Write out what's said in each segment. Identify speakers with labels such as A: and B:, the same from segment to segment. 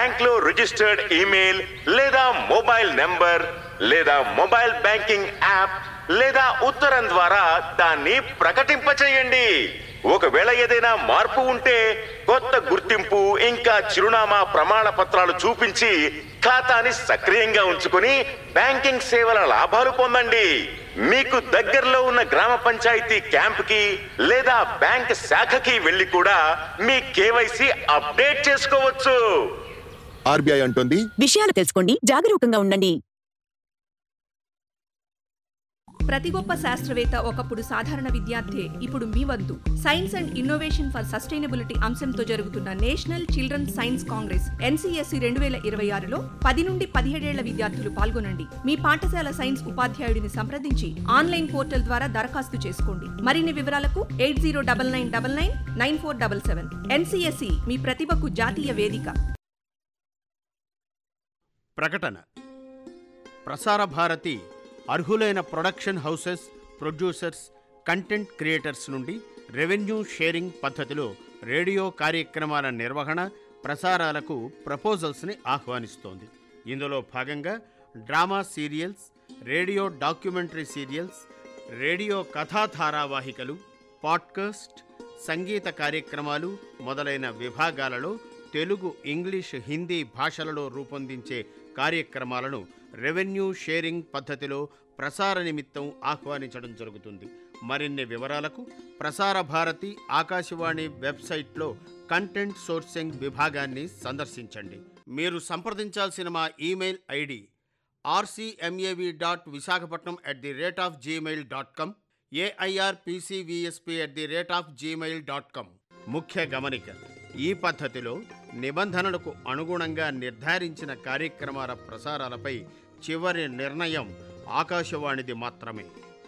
A: bank లో registered email లేదా mobile number లేదా మొబైల్ బ్యాంకింగ్ యాప్ లేదా ఉత్తరం ద్వారా దాన్ని ప్రకటింపచేయండి ఒకవేళ ఏదైనా మార్పు ఉంటే కొత్త గుర్తింపు ఇంకా చిరునామా ప్రమాణ పత్రాలు చూపించి ఖాతాని సక్రియంగా ఉంచుకుని బ్యాంకింగ్ సేవల లాభాలు పొందండి మీకు దగ్గరలో ఉన్న గ్రామ పంచాయతీ క్యాంప్ కి లేదా బ్యాంక్ శాఖకి వెళ్లి కూడా మీ కేవైసీ అప్డేట్ చేసుకోవచ్చు
B: ఆర్బీఐ అంటోంది
C: విషయాలు తెలుసుకోండి జాగరూకంగా ఉండండి
D: ప్రతి గొప్ప శాస్త్రవేత్త ఒకప్పుడు సాధారణ విద్యార్థి ఇప్పుడు మీ వద్దు science and innovation for sustainability అంశంతో జరుగుతున్న national children science congress NCSC రెండు వేల ఇరవై ఆరులో పది నుండి పదిహేడేళ్ల విద్యార్థులు పాల్గొనండి మీ పాఠశాల సైన్స్ ఉపాధ్యాయుడిని సంప్రదించి ఆన్లైన్ పోర్టల్ ద్వారా దరఖాస్తు చేసుకోండి మరిన్ని వివరాలకు eight zero double nine double nine nine four double seven NCSC మీ ప్రతిభకు జాతీయ వేదిక
E: ప్రకటన ప్రసార భారతి అర్హులైన production houses producers content creators నుండి రెవెన్యూ షేరింగ్ పద్ధతిలో రేడియో కార్యక్రమాల నిర్వహణ ప్రసారాలకు ప్రపోజల్స్ని ఆహ్వానిస్తోంది ఇందులో భాగంగా drama serials radio documentary serials radio కథా ధారావాహికలు పాడ్కాస్ట్ సంగీత కార్యక్రమాలు మొదలైన విభాగాలలో తెలుగు ఇంగ్లీష్ హిందీ భాషలలో రూపొందించే కార్యక్రమాలను రెవెన్యూ షేరింగ్ పద్ధతిలో ప్రసార నిమిత్తం ఆహ్వానించడం జరుగుతుంది మరిన్ని వివరాలకు ప్రసార భారతి ఆకాశవాణి వెబ్సైట్లో కంటెంట్ సోర్సింగ్ విభాగాన్ని సందర్శించండి మీరు సంప్రదించాల్సిన మా email ID RCMAV dot Visakhapatnam at the rate of Gmail dot com AIRPCVSP at the rate of Gmail dot com ముఖ్య గమనిక ఈ పద్ధతిలో నిబంధనలకు అనుగుణంగా నిర్ధారించిన కార్యక్రమాల ప్రసారాలపై చివరి నిర్ణయం ఆకాశవాణిది మాత్రమే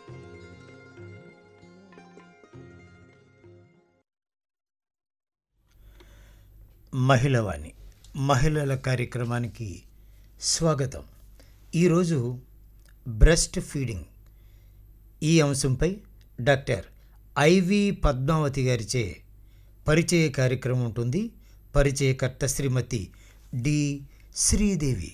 F: మహిళవాణి మహిళల కార్యక్రమానికి స్వాగతం ఈరోజు బ్రెస్ట్ ఫీడింగ్ ఈ అంశంపై డాక్టర్ ఐవి పద్మావతి గారిచే పరిచయ కార్యక్రమం ఉంటుంది పరిచయకర్త శ్రీమతి డి శ్రీదేవి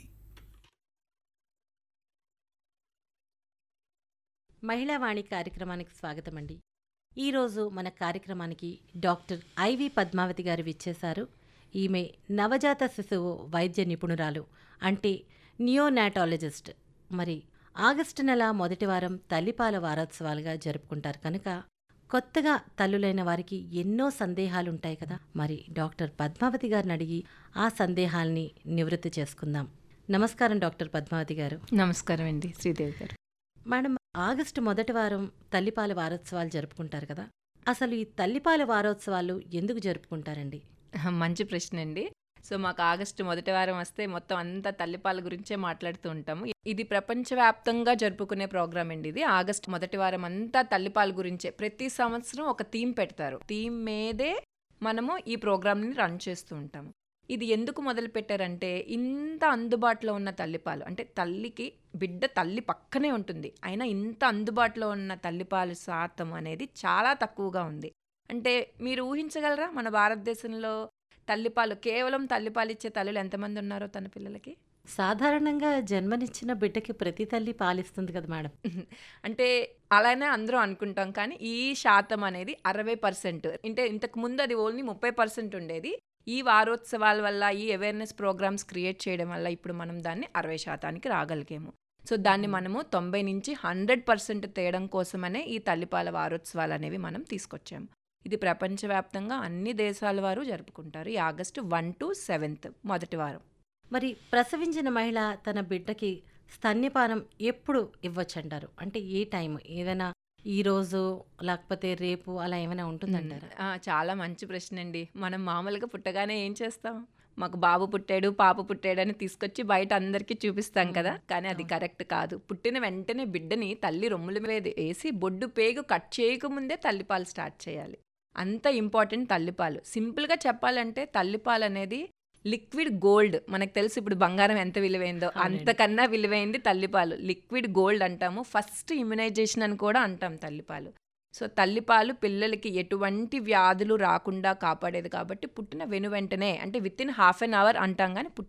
G: మహిళావాణి కార్యక్రమానికి స్వాగతం అండి ఈరోజు మన కార్యక్రమానికి డాక్టర్ ఐవి పద్మావతి గారు విచ్చేశారు ఈమె నవజాత శిశువు వైద్య నిపుణురాలు అంటే నియోనాటాలజిస్ట్ మరి ఆగస్టు నెల మొదటి వారం తల్లిపాల వారోత్సవాలుగా జరుపుకుంటారు కనుక కొత్తగా తల్లులైన వారికి ఎన్నో సందేహాలు ఉంటాయి కదా మరి డాక్టర్ పద్మావతి గారిని అడిగి ఆ సందేహాల్ని నివృత్తి చేసుకుందాం నమస్కారం డాక్టర్ పద్మావతి గారు
H: నమస్కారం అండి శ్రీదేవి గారు
G: మేడం ఆగస్టు మొదటి వారం తల్లిపాల వారోత్సవాలు జరుపుకుంటారు కదా అసలు ఈ తల్లిపాల వారోత్సవాలు ఎందుకు జరుపుకుంటారండి
H: మంచి ప్రశ్న అండి సో మాకు ఆగస్టు మొదటి వారం వస్తే మొత్తం అంతా తల్లిపాల గురించే మాట్లాడుతూ ఉంటాము ఇది ప్రపంచవ్యాప్తంగా జరుపుకునే ప్రోగ్రామ్ అండి ఇది ఆగస్టు మొదటి వారం అంతా తల్లిపాల గురించే ప్రతి సంవత్సరం ఒక థీమ్ పెడతారు థీమ్ మీదే మనము ఈ ప్రోగ్రామ్ని రన్ చేస్తూ ఉంటాము ఇది ఎందుకు మొదలు పెట్టారంటే ఇంత అందుబాటులో ఉన్న తల్లిపాలు అంటే తల్లికి బిడ్డ తల్లి పక్కనే ఉంటుంది అయినా ఇంత అందుబాటులో ఉన్న తల్లిపాలు శాతం అనేది చాలా తక్కువగా ఉంది అంటే మీరు ఊహించగలరా మన భారతదేశంలో తల్లిపాలు కేవలం తల్లిపాలు ఇచ్చే తల్లులు ఎంతమంది ఉన్నారో తన పిల్లలకి
G: సాధారణంగా జన్మనిచ్చిన బిడ్డకి ప్రతి తల్లి పాలిస్తుంది కదా మేడం
H: అంటే అలానే అందరూ అనుకుంటాం కానీ ఈ శాతం అనేది అరవై పర్సెంట్ అంటే ఇంతకు ముందు అది ఓన్లీ ముప్పై పర్సెంట్ ఉండేది ఈ వారోత్సవాల వల్ల ఈ అవేర్నెస్ ప్రోగ్రామ్స్ క్రియేట్ చేయడం వల్ల ఇప్పుడు మనం దాన్ని అరవై శాతానికి రాగలిగాము సో దాన్ని మనము తొంభై నుంచి హండ్రెడ్ పర్సెంట్ తేయడం కోసమనే ఈ తల్లిపాల వారోత్సవాలు అనేవి మనం తీసుకొచ్చాము ఇది ప్రపంచవ్యాప్తంగా అన్ని దేశాల వారు జరుపుకుంటారు ఈ ఆగస్టు వన్ టు సెవెంత్ మొదటి వారం
G: మరి ప్రసవించిన మహిళ తన బిడ్డకి స్తన్యపానం ఎప్పుడు ఇవ్వచ్చంటారు అంటే ఏ టైం ఏదైనా ఈ రోజు లేకపోతే రేపు అలా ఏమైనా ఉంటుందంటారా
H: ఆ, చాలా మంచి ప్రశ్న అండి మనం మామూలుగా పుట్టగానే ఏం చేస్తాం మాకు బాబు పుట్టాడు పాప పుట్టాడు అని తీసుకొచ్చి బయట అందరికీ చూపిస్తాం కదా కానీ అది కరెక్ట్ కాదు పుట్టిన వెంటనే బిడ్డని తల్లి రొమ్ముల మీద వేసి బొడ్డు పేగు కట్ చేయకముందే తల్లిపాలు స్టార్ట్ చేయాలి అంత ఇంపార్టెంట్ తల్లిపాలు సింపుల్గా చెప్పాలంటే తల్లిపాలు అనేది లిక్విడ్ గోల్డ్ మనకు తెలుసు ఇప్పుడు బంగారం ఎంత విలువైందో అంతకన్నా విలువైంది తల్లిపాలు లిక్విడ్ గోల్డ్ అంటాము ఫస్ట్ ఇమ్యునైజేషన్ అని కూడా అంటాం తల్లిపాలు సో తల్లిపాలు పిల్లలకి ఎటువంటి వ్యాధులు రాకుండా కాపాడేది కాబట్టి పుట్టిన వెను వెంటనే అంటే within half an hour అంటాం కానీ పుట్టిన